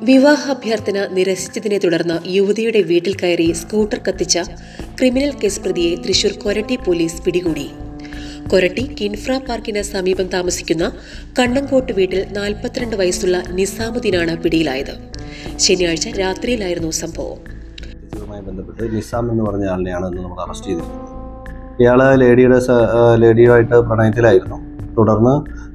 വിവാഹാഭ്യർത്ഥന നിരസിച്ചതിനെ തുടർന്ന് യുവതിയുടെ വീട്ടിൽ കയറി സ്കൂട്ടർ കത്തിച്ച ക്രിമിനൽ കേസ് പ്രതിയെ തൃശൂർ കൊരട്ടി പോലീസ് പിടികൂടി കൊരട്ടി കിൻഫ്ര പാർക്കിന് സമീപം താമസിക്കുന്ന കണ്ണങ്കോട്ട് വീട്ടിൽ നാൽപ്പത്തിരണ്ട് വയസ്സുള്ള നിസാമുദ്ദീനാണ് പിടിയിലായത് ശനിയാഴ്ച രാത്രിയിലായിരുന്നു സംഭവം ഇതുമായി ബന്ധപ്പെട്ട് നിസാം എന്ന് പറഞ്ഞ ആളിനെയാണ് ഇന്ന് നമ്മൾ അറസ്റ്റ് ചെയ്തിരിക്കുന്നത് ഇയാൾ ലേഡിയുടെ സ- ആ, ലേഡിയുമായിട്ട് പ്രണയത്തിലായിരുന്നു തുടർന്ന്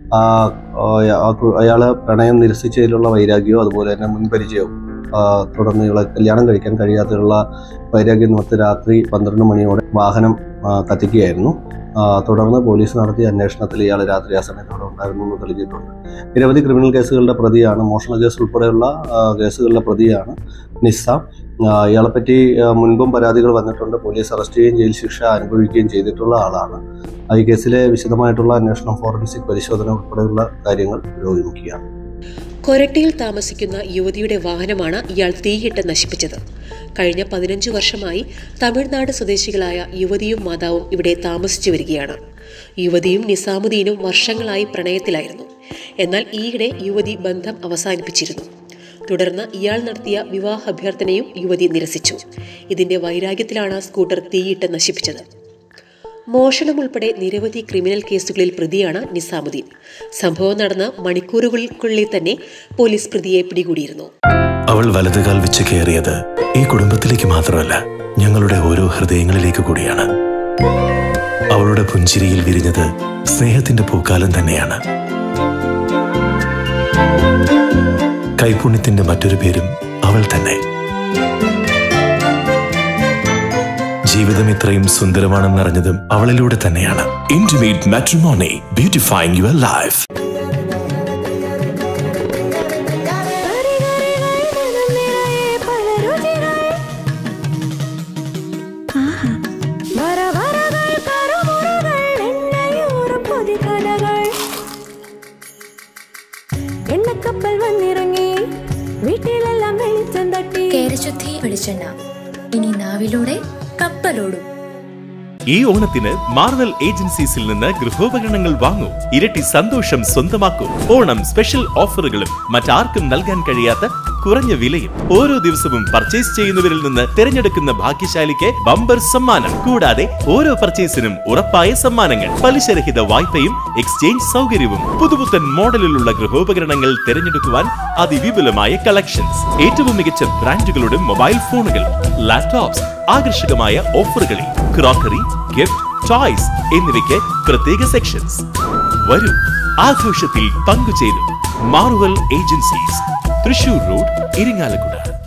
അയാൾ പ്രണയം നിരസിച്ചതിലുള്ള വൈരാഗ്യവും അതുപോലെ തന്നെ മുൻപരിചയവും ആ, തുടർന്ന് ഇയാളെ കല്യാണം കഴിക്കാൻ കഴിയാത്തതിലുള്ള വൈരാഗ്യം നിമിത്തം രാത്രി പന്ത്രണ്ട് മണിയോടെ വാഹനം ആ, കത്തിക്കുകയായിരുന്നു ആ, തുടർന്ന് പോലീസ് നടത്തിയ അന്വേഷണത്തിൽ ഇയാൾ രാത്രി ആ സമയത്ത് അവിടെ ഉണ്ടായിരുന്നു എന്ന് തെളിഞ്ഞിട്ടുണ്ട് നിരവധി ക്രിമിനൽ കേസുകളുടെ പ്രതിയാണ് മോഷണ കേസ് ഉൾപ്പെടെയുള്ള ആ, കേസുകളിലെ പ്രതിയാണ് നിസാം ആ, ഇയാളെപ്പറ്റി ആ, മുൻപും പരാതികൾ വന്നിട്ടുണ്ട് പോലീസ് അറസ്റ്റ് ചെയ്യുകയും ജയിൽ ശിക്ഷ അനുഭവിക്കുകയും ചെയ്തിട്ടുള്ള ആളാണ് ആ, ഈ കേസിലെ വിശദമായിട്ടുള്ള അന്വേഷണം ഫോറൻസിക് പരിശോധന ഉൾപ്പെടെയുള്ള കാര്യങ്ങൾ പുരോഗമിക്കുകയാണ് കൊരട്ടിയിൽ താമസിക്കുന്ന യുവതിയുടെ വാഹനമാണ് ഇയാൾ തീയിട്ട് നശിപ്പിച്ചത് കഴിഞ്ഞ പതിനഞ്ചു വർഷമായി തമിഴ്നാട് സ്വദേശികളായ യുവതിയും മാതാവും ഇവിടെ താമസിച്ചു വരികയാണ് യുവതിയും നിസാമുദ്ദീനും വർഷങ്ങളായി പ്രണയത്തിലായിരുന്നു എന്നാൽ ഈയിടെ യുവതി ബന്ധം അവസാനിപ്പിച്ചിരുന്നു തുടർന്ന് ഇയാൾ നടത്തിയ വിവാഹ അഭ്യർത്ഥനയും യുവതി നിരസിച്ചു ഇതിന്റെ വൈരാഗ്യത്തിലാണ് സ്കൂട്ടർ തീയിട്ട് നശിപ്പിച്ചത് മോഷണം ഉൾപ്പെടെ നിരവധി ക്രിമിനൽ കേസുകളിൽ പ്രതിയാണ് നിസാമുദ്ദീൻ സംഭവം നടന്ന മണിക്കൂറുകൾക്കുള്ളിൽ തന്നെ പോലീസ് പ്രതിയെ പിടികൂടിയിരുന്നു അവൾ വലതുകാൽ വെച്ച് കയറിയത് ഈ കുടുംബത്തിലേക്ക് മാത്രമല്ല ഞങ്ങളുടെ ഓരോ ഹൃദയങ്ങളിലേക്ക് കൂടിയാണ് അവളുടെ പുഞ്ചിരിയിൽ വിരിഞ്ഞത് സ്നേഹത്തിന്റെ പൂക്കാലം തന്നെയാണ് കൈപുണ്യത്തിന്റെ മറ്റൊരു പേരും അവൾ തന്നെ ജീവിതം ഇത്രയും സുന്ദരമാണെന്നറിഞ്ഞതും അവളിലൂടെ തന്നെയാണ് intimate matrimony beautifying your life എണ്ണക്കപ്പൽ വന്നിറങ്ങി വീട്ടിലെല്ലാം വെളിച്ചം തട്ടി കേരശുദ്ധി വെളിച്ചെണ്ണ ഇനി നാവിലൂടെ കപ്പലോടും ഈ ഓണത്തിന് മാർവൽ ഏജൻസീസിൽ നിന്ന് ഗൃഹോപകരണങ്ങൾ വാങ്ങൂ ഇരട്ടി സന്തോഷം സ്വന്തമാക്കൂ ഓണം സ്പെഷ്യൽ ഓഫറുകളും മറ്റാർക്കും നൽകാൻ കഴിയാത്ത കുറഞ്ഞ വിലയും ഓരോ ദിവസവും പർച്ചേസ് ചെയ്യുന്നവരിൽ നിന്ന് തിരഞ്ഞെടുക്കുന്ന ഭാഗ്യശാലിക്ക് ബമ്പർ സമ്മാനം കൂടാതെ ഓരോ പർച്ചേസിനും ഉറപ്പായ സമ്മാനങ്ങൾ പലിശരഹിത വായ്പയും എക്സ്ചേഞ്ച് സൗകര്യവും പുതുപുത്തൻ മോഡലിലുള്ള ഗൃഹോപകരണങ്ങൾ തിരഞ്ഞെടുക്കുവാൻ അതിവിപുലമായ കളക്ഷൻസ് ഏറ്റവും മികച്ച ബ്രാൻഡുകളുടെ മൊബൈൽ ഫോണുകൾ ലാപ്ടോപ്സ് ആകർഷകമായ ഓഫറുകളിൽ ക്രോക്കറി ഗിഫ്റ്റ് ടോയ്സ് എന്നിവയ്ക്ക് പ്രത്യേക സെക്ഷൻസ് വരൂ ആഘോഷത്തിൽ പങ്കുചേരും Marvel agencies Thrissur road Irinjalakuda